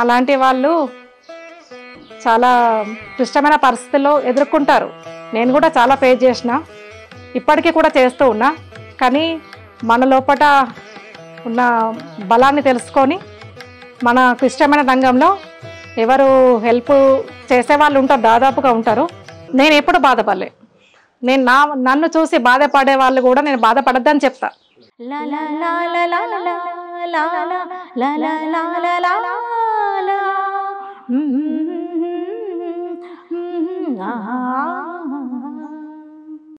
నాలాంటి వాళ్ళు చాలా క్లిష్టమైన పరిస్థితుల్లో ఎదుర్కొంటారు నేను కూడా చాలా ఫేస్ చేసిన ఇప్పటికీ కూడా చేస్తూ ఉన్నా కానీ మన లోపల ఉన్న బలాన్ని తెలుసుకొని మన క్లిష్టమైన రంగంలో ఎవరు హెల్ప్ చేసే వాళ్ళు ఉంటారు దాదాపుగా ఉంటారు నేను ఎప్పుడు బాధపడలే నేను నా నన్ను చూసి బాధపడే వాళ్ళు కూడా నేను బాధపడద్దని చెప్తా La la la la la la la la la la la la la la la la. Mm, mm, mm, mm, ah.